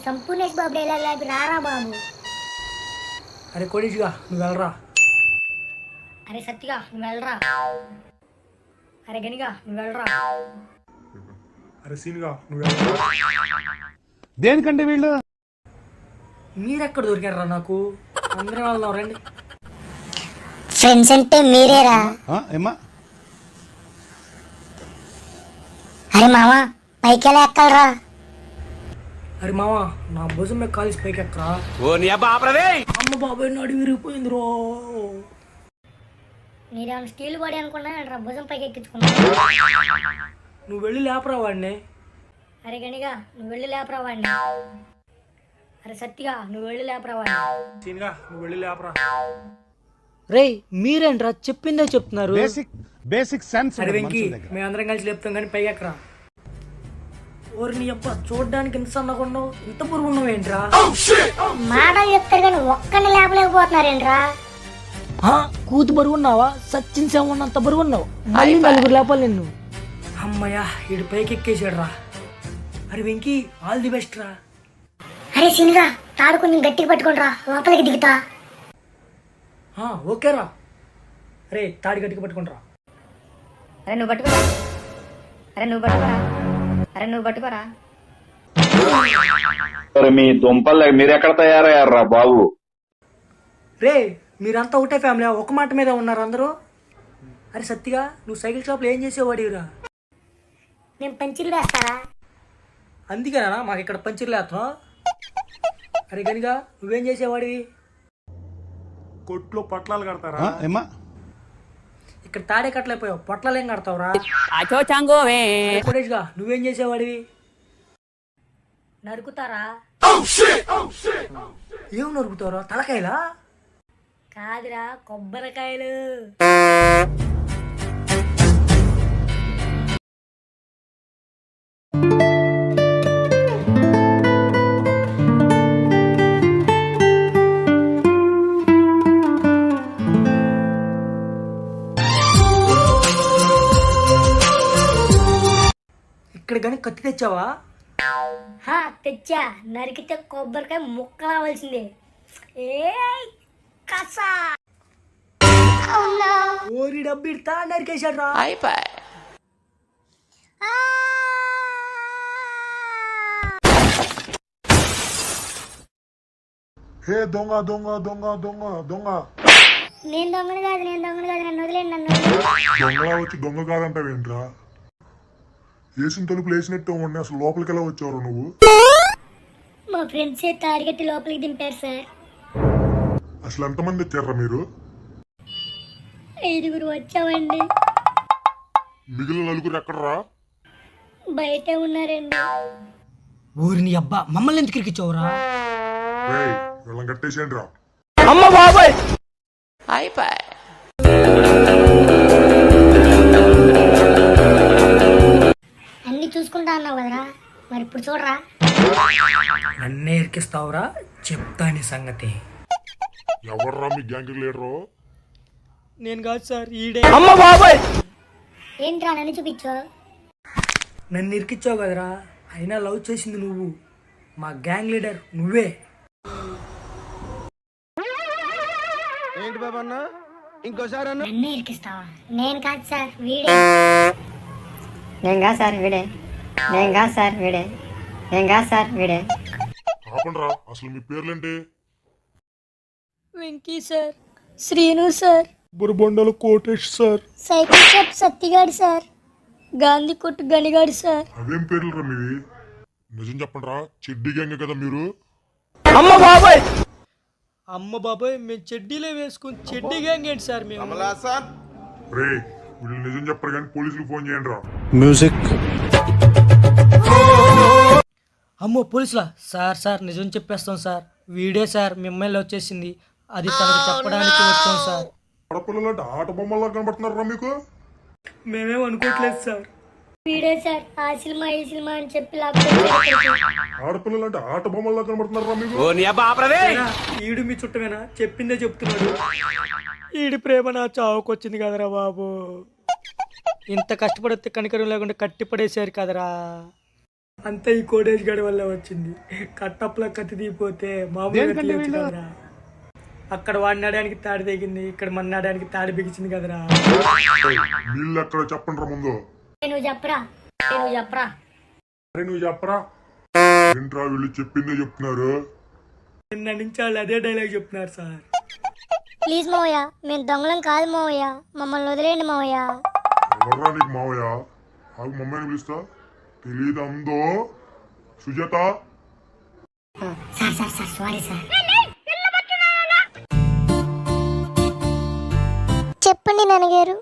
సంపూర్ణేష్ బాబు dialogue లాపి రారా బాబు అరే కోడేష్గా నువ్వు వెళ్ళరా అరే సత్తిగా నువ్వు వెళ్ళరా అరే గనిగా నువ్వు వెళ్ళరా అరే సీన్గా నువ్వు వెళ్ళరా దేనికంటే వీళ్ళు మీరెక్కడ దొరికారా నాకు అందరం వెళ్దాం రండి ఫ్రెండ్స్ అంటే మీరేరా ఆ, ఏమ్మా అరే మామా పైకి ఎలా ఎక్కాలరా అరే మామ నా భుజం మీద కాలేజ్ పైకి ఎక్కరా అమ్మ బాబాయ్ నాడు విరిగిపోయింది రో మీరేమైనా స్టీల్ బాడీ అనుకున్నా భుజం పైకి ఎక్కించుకున్నా నువ్వు వెళ్ళి లేపరా వాడిని అరే గనిగా నువ్వు వెళ్ళి లేపరా వాడిని అరే సత్తిగా నువ్వు వెళ్ళి లేపరా వాడిని సీన్గా నువ్వు వెళ్ళి లేపరా రేయ్ మీరేంట్రా చెప్పిందే చెప్తున్నారు బేసిక్ బేసిక్ సెన్స్ అరే వెంకీ మేమందరం కలిసి లేపుతాం కానీ పైకి ఎక్కరా ఓరి నీ అబ్బా చూడడానికి ఇంత సన్నగా ఉన్నావు ఇంత పురుగు ఉన్నావు ఏంట్రా మాటలు చెప్తారు కానీ ఒక్కడిని లేపలేకపోతున్నారేంట్రా కూతు బరువు ఉన్నావా సచిన్ సేవ ఉన్నంత బరువు ఉన్నావు మళ్ళీ నలుగురు లేపాలి నిన్ను అమ్మయ్యా ఇడు పైకి ఎక్కేసాడు రా అరే వెంకీ ఆల్ ది బెస్ట్ రా అరే సినిగా తాడు కొంచెం గట్టిగా పట్టుకుంట్రా లోపలికి దిగుతా ఆ, ఓకేరా అరే తాడి గట్టిగా పట్టుకుంటారా అరే నువ్వు పట్టుకోరా అరే నువ్వు పట్టుకోరా అరే నువ్వు పట్టుకోరా మరి మీ దుంపలు మీరెక్కడ తయారయ్యారా బాబు రే మీరంతా ఒకటే ఫ్యామిలీ ఒక మాట మీద ఉన్నారు అందరూ అరే సత్తిగా నువ్వు సైకిల్ షాప్లో ఏం చేసేవాడివిరా నేను పంచిలు వేస్తారా అందుకేనా మాకు ఇక్కడ పంచర్లు వేస్తున్నావు అరే కనుక నువ్వేం చేసేవాడివి కొట్లో పట్లాలు కడతారా ఆ, ఏమ్మా ఇక్కడ తాడే కట్టలేకపోయావు పొట్లాలు ఏం కడతావురా అరే కోడేష్గా నువ్వేం చేసేవాడివి నరుకుతారా ఏం నరుకుతావురా తలకాయలా కాదురా కొబ్బరికాయలు ఇక్కడ కానీ కత్తి తెచ్చావా హా తెచ్చా నరికితే కొబ్బరికాయ ముక్క రావాల్సిందే ఏ కసా ఓరి డబ్బిడతా నరికేశాడు రా హే దొంగ దొంగ దొంగ దొంగ దొంగ నేను దొంగను కాదు నేను దొంగను కాదు నన్ను వదిలేండి నన్ను వదిలేయండి. దొంగలా వచ్చి దొంగ కాదంటావేంట్రా వేసిన తలుపులు వేసినట్టు ఉండి అసలు లోపలికి ఎలా వచ్చావు నువ్వు మా ఫ్రెండ్సే తాడిగట్టి లోపలికి దింపారు సార్ అసలు ఎంతమంది వచ్చారా మీరు ఐదుగురు వచ్చామండి మిగిలిన నలుగురు ఎక్కడరా బయటే ఉన్నారండి ఊరిని అబ్బా మమ్మల్ని ఎందుకు ఇరికిచ్చావురా రేయ్ వీళ్ళని కట్టేసేయండి రా అమ్మ బాబాయ్ అన్ని చూసుకుంటా అన్నావు కదరా మరి ఇప్పుడు చూడరా నన్నే ఇరికిస్తావురా చెప్తా నీ సంగతి ఎవర్రా మీ గ్యాంగ్ లీడరు నేను కాదు సార్ ఈడే అమ్మ బాబాయ్ ఏంట్రా నన్ను చూపించు నన్ను ఇరికిచ్చావు కదరా అయినా లవ్ చేసింది నువ్వు మా గ్యాంగ్ లీడర్ నువ్వే నన్నే ఇరికిస్తావా నేను కాదు సార్ వీడే నేను కాదు సార్ వీడే నేను కాదు సార్ వీడే నేను కాదు సార్ వీడే ఆపండ్రా అసలు మీ పేర్లేంటి వెంకీ సార్ శ్రీను సార్ బురబొండలు కోటేష్ సార్ సైకిల్ షాప్ సత్తిగాడు సార్ గాంధీ కొట్టు గనిగాడు సార్ అవేం పేర్లురా మీవి నిజం చెప్పండిరా చెడ్డి గ్యాంగ్ కదా మీరు అమ్మ బాబాయ్ అమ్మ బాబాయ్ మేము చెడ్డీలే వేసుకుని చెడ్డీ గ్యాంగ్ ఏంటి సార్ మేము రే వీళ్ళు నిజం చెప్పరు కానీ పోలీసులకు ఫోన్ చేయండి రా మ్యూజిక్ అమ్మో పోలీసులా సార్ సార్ నిజం చెప్పేస్తాం సార్ వీడే సార్ మిమ్మల్ని వచ్చేసింది అది తనకు చెప్పడానికి వచ్చాం సార్ ఆడపిల్లలు అంటే ఆట బొమ్మల్లా కనబడుతున్నారా మీకు మేమేం అనుకోవట్లేదు సార్ వీడే సార్ ఆ సినిమా ఈ సినిమా అని చెప్పి లాక్కొచ్చారు ఆడపిల్లలు అంటే ఆట బొమ్మల్లా కనబడుతున్నారా మీకు అయినా ఈడు మీ చుట్టమేనా చెప్పిందే చెప్తున్నాడు ఈడి ప్రేమ నా చావుకొచ్చింది కదరా బాబు ఇంత కష్టపడితే కనికరం లేకుండా కట్టి పడేశారు కదరా అంతా ఈ కోడేజ్ గడి వల్ల వచ్చింది కట్టప్పల కత్తి తీపోతే మామూలుగా దేనికంటే తీయొచ్చు వీళ్ళు? కదరా అక్కడ వాడి నడడానికి తాడి తెగింది ఇక్కడ మన నడడానికి తాడి బిగించింది కదరా నీళ్ళు ఎక్కడ చెప్పండి రా ముందు ఏ నువ్వు చెప్పరా ఏ నువ్వు చెప్పరా అరే నువ్వు చెప్పరా ఏంట్రా వీళ్ళు చెప్పిందే చెప్తున్నారు నిన్న నుంచి వాళ్ళు అదే డైలాగ్ చెప్తున్నారు సార్ ప్లీజ్ మావయ్య మేము దొంగలం కాదు మావయ్య మమ్మల్ని వదిలేయండి మావయ్య ఎవర్రా నీకు మావయ్య ఆగు మమ్మల్ని పిలుస్తా తెలీదందో Sujatha sir sir sir sorry sir చెప్పండి నాన్నగారు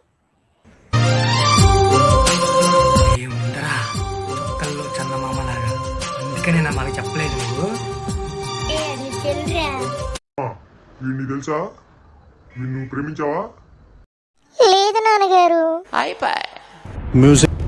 ఏముందరా చుక్కల్లో చందమామలాగా అందుకనే నా మాకు చెప్పలేదు నువ్వు ఏ అది చెల్లిరా ఆ, వీడిని తెలుసా వీడిని నువ్వు ప్రేమించావా లేదు నాన్నగారు మ్యూజిక్